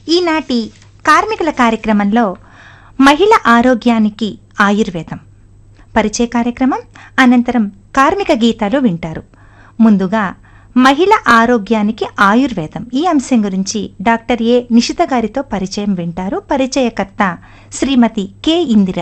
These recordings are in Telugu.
ఈనాటి కార్మికుల కార్యక్రమంలో మహిళ ఆరోగ్యానికి ఆయుర్వేదం పరిచయ కార్యక్రమం అనంతరం కార్మిక గీతాలు వింటారు ముందుగా మహిళ ఆరోగ్యానికి ఆయుర్వేదం ఈ అంశం గురించి డాక్టర్ ఏ నిషిత గారితో పరిచయం వింటారు పరిచయకర్త శ్రీమతి కె ఇందిర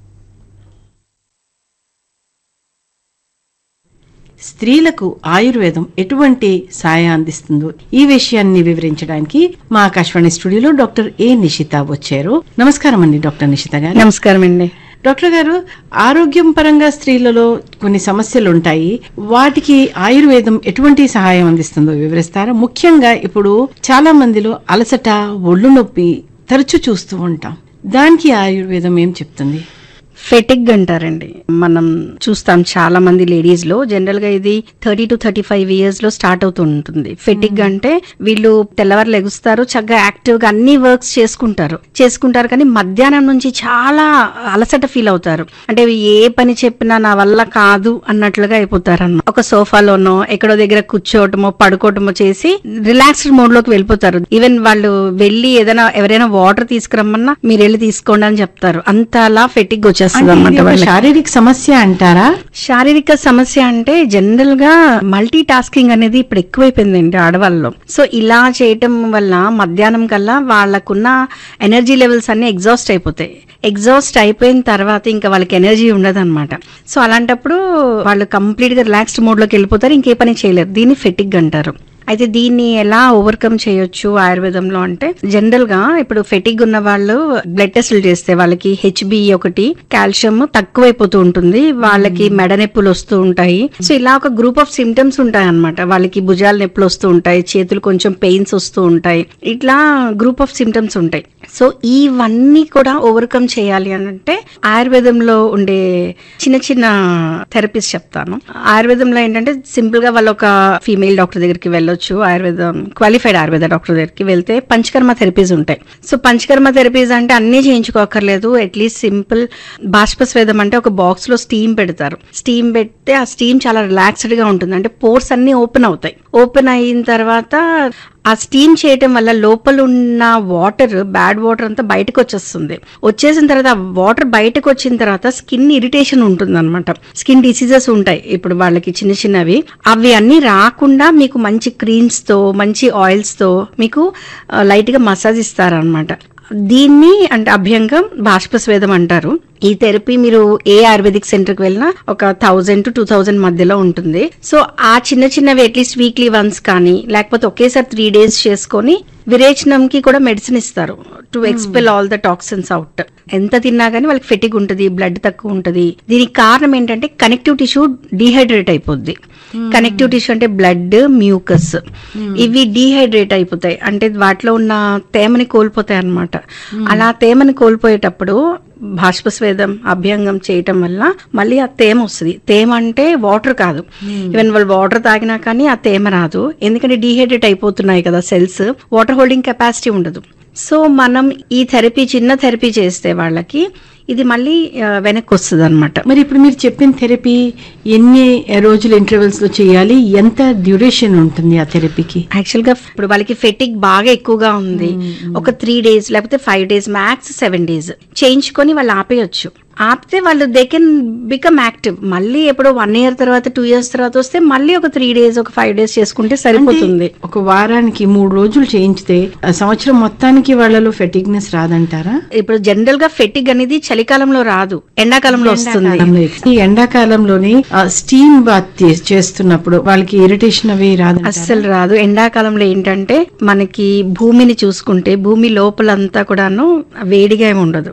స్త్రీలకు ఆయుర్వేదం ఎటువంటి సాయం అందిస్తుందో ఈ విషయాన్ని వివరించడానికి మా ఆకాశవాణి స్టూడియోలో డాక్టర్ ఏ నిషిత వచ్చారు నమస్కారం అండి డాక్టర్ నిషిత గారు నమస్కారం అండి డాక్టర్ గారు ఆరోగ్యం పరంగా స్త్రీలలో కొన్ని సమస్యలు ఉంటాయి వాటికి ఆయుర్వేదం ఎటువంటి సహాయం అందిస్తుందో వివరిస్తారా ముఖ్యంగా ఇప్పుడు చాలా మందిలో అలసట ఒళ్ళు నొప్పి తరచూ చూస్తూ ఉంటాం దానికి ఆయుర్వేదం ఏం చెప్తుంది ఫెటిక్ అంటారండి మనం చూస్తాం చాలా మంది లేడీస్ లో జనరల్ గా ఇది thirty to thirty five years లో స్టార్ట్ అవుతూ ఉంటుంది ఫెటిక్ అంటే వీళ్ళు తెల్లవారు లెగుస్తారు చక్కగా యాక్టివ్ గా అన్ని వర్క్స్ చేసుకుంటారు చేసుకుంటారు కానీ మధ్యాహ్నం నుంచి చాలా అలసట ఫీల్ అవుతారు అంటే ఏ పని చెప్పినా నా వల్ల కాదు అన్నట్లుగా అయిపోతారు అన్న ఒక సోఫాలోనో ఎక్కడో దగ్గర కూర్చోవటమో పడుకోవటమో చేసి రిలాక్స్డ్ మోడ్ లోకి వెళ్ళిపోతారు ఈవెన్ వాళ్ళు వెళ్ళి ఏదైనా ఎవరైనా వాటర్ తీసుకురమ్మన్నా మీరు వెళ్ళి తీసుకోండి అని చెప్తారు అంతలా ఫెటిక్ వచ్చేస్తుంది అంటే ఇది అనమాట ఒక వాళ్ళకి శారీరక సమస్య అంటారా శారీరక సమస్య అంటే జనరల్ గా మల్టీ టాస్కింగ్ అనేది ఇప్పుడు ఎక్కువైపోయిందండి ఆడవాళ్ళలో సో ఇలా చేయటం వల్ల మధ్యాహ్నం కల్లా వాళ్ళకున్న ఎనర్జీ లెవెల్స్ అన్ని ఎగ్జాస్ట్ అయిపోతాయి ఎగ్జాస్ట్ అయిపోయిన తర్వాత ఇంకా వాళ్ళకి ఎనర్జీ ఉండదు అనమాట సో అలాంటప్పుడు వాళ్ళు కంప్లీట్ గా రిలాక్స్డ్ మోడ్ లోకి వెళ్ళిపోతారు ఇంకే పని చేయలేరు దీన్ని ఫెటిక్ అంటారు అయితే దీన్ని ఎలా ఓవర్కమ్ చేయొచ్చు ఆయుర్వేదంలో అంటే జనరల్ గా ఇప్పుడు ఫెటిగ్ ఉన్న వాళ్ళు బ్లడ్ టెస్టులు చేస్తే వాళ్ళకి హెచ్బి ఒకటి కాల్షియం తక్కువైపోతూ ఉంటుంది వాళ్ళకి మెడ నొప్పులు వస్తూ ఉంటాయి సో ఇలా ఒక గ్రూప్ ఆఫ్ సిమ్టమ్స్ ఉంటాయి అనమాట వాళ్ళకి భుజాల నొప్పులు వస్తూ ఉంటాయి చేతులు కొంచెం పెయిన్స్ వస్తూ ఉంటాయి ఇట్లా గ్రూప్ ఆఫ్ సిమ్టమ్స్ ఉంటాయి సో ఇవన్నీ కూడా ఓవర్కమ్ చేయాలి అని అంటే ఆయుర్వేదంలో ఉండే చిన్న చిన్న థెరపీస్ చెప్తాను ఆయుర్వేదంలో ఏంటంటే సింపుల్ గా వాళ్ళు ఒక ఫీమేల్ డాక్టర్ దగ్గరికి వెళ్ళొచ్చు ఆయుర్వేదం క్వాలిఫైడ్ ఆయుర్వేద డాక్టర్ దగ్గరికి వెళ్తే పంచకర్మ థెరపీస్ ఉంటాయి సో పంచకర్మ థెరపీస్ అంటే అన్ని చేయించుకోకర్లేదు అట్లీస్ట్ సింపుల్ బాష్పస్వేదం అంటే ఒక బాక్స్ లో స్టీమ్ పెడతారు స్టీమ్ పెడితే ఆ స్టీమ్ చాలా రిలాక్స్డ్ గా ఉంటుంది అంటే పోర్స్ అన్ని ఓపెన్ అవుతాయి ఓపెన్ అయిన తర్వాత ఆ స్టీమ్ చేయటం వల్ల లోపల ఉన్న వాటర్ బ్యాడ్ వాటర్ అంతా బయటకు వచ్చేస్తుంది వచ్చేసిన తర్వాత ఆ వాటర్ బయటకు వచ్చిన తర్వాత స్కిన్ ఇరిటేషన్ ఉంటుంది అనమాట స్కిన్ డిసీజెస్ ఉంటాయి ఇప్పుడు వాళ్ళకి చిన్న చిన్నవి అవి అన్ని రాకుండా మీకు మంచి క్రీమ్స్ తో మంచి ఆయిల్స్ తో మీకు లైట్ గా మసాజ్ ఇస్తారనమాట దీన్ని అంటే అభ్యంగం బాష్పస్వేదం అంటారు ఈ థెరపీ మీరు ఏ ఆయుర్వేదిక్ సెంటర్ కి వెళ్ళినా ఒక థౌజండ్ టు టూ థౌజండ్ మధ్యలో ఉంటుంది సో ఆ చిన్న చిన్నవి అట్లీస్ట్ వీక్లీ వన్స్ కానీ లేకపోతే ఒకేసారి త్రీ డేస్ చేసుకొని విరేచనంకి కూడా మెడిసిన్ ఇస్తారు to expel all the toxins out ఎంత తిన్నా గానీ వాళ్ళకి ఫెటిగ్ ఉంటుంది బ్లడ్ తక్కువ ఉంటుంది దీనికి కారణం ఏంటంటే కనెక్టివ్ టిష్యూ డీహైడ్రేట్ అయిపోద్ది కనెక్టివ్ టిష్యూ అంటే బ్లడ్ మ్యూకస్ ఇవి డీహైడ్రేట్ అయిపోతాయి అంటే వాటిలో ఉన్న తేమని కోల్పోతాయి అన్నమాట అలా తేమని కోల్పోయేటప్పుడు బాష్పస్వేదం అభ్యంగం చేయటం వల్ల మళ్ళీ ఆ తేమ వస్తుంది తేమ అంటే వాటర్ కాదు ఈవెన్ వాళ్ళు వాటర్ తాగినా కానీ ఆ తేమ రాదు ఎందుకంటే డీహైడ్రేట్ అయిపోతున్నాయి కదా సెల్స్ వాటర్ హోల్డింగ్ కెపాసిటీ ఉండదు సో మనం ఈ థెరపీ చిన్న థెరపీ చేస్తే వాళ్ళకి ఇది మళ్ళీ ఆ, వెనక్కి వస్తుంది అనమాట మరి ఇప్పుడు మీరు చెప్పిన థెరపీ ఎన్ని రోజుల ఇంటర్వెల్స్ లో చేయాలి ఎంత డ్యూరేషన్ ఉంటుంది ఆ థెరపీకి యాక్చువల్ గా ఇప్పుడు వాళ్ళకి ఫెటిక్ బాగా ఎక్కువగా ఉంది ఒక త్రీ డేస్ లేకపోతే five days max seven days చేయించుకొని వాళ్ళు ఆపేయొచ్చు ఆపితే వాళ్ళు దే కెన్ బికమ్ యాక్టివ్ మళ్ళీ ఎప్పుడో వన్ ఇయర్ తర్వాత టూ ఇయర్స్ తర్వాత వస్తే మళ్ళీ ఒక త్రీ డేస్ ఒక ఫైవ్ డేస్ చేసుకుంటే సరిపోతుంది ఒక వారానికి మూడు రోజులు చేయించితే ఆ సంవత్సరం మొత్తానికి వాళ్ళలో ఫెటిగ్నెస్ రాదంటారా ఇప్పుడు జనరల్ గా ఫెటిక్ అనేది చలికాలంలో రాదు ఎండాకాలంలో వస్తుంది ఎండాకాలంలో ఈ ఎండాకాలంలోని స్టీమ్ బాత్ చేస్తున్నప్పుడు వాళ్ళకి ఇరిటేషన్ అవి రాదు అస్సలు రాదు ఎండాకాలంలో ఏంటంటే మనకి భూమిని చూసుకుంటే భూమి లోపలంతా కూడాను వేడిగా ఏమి ఉండదు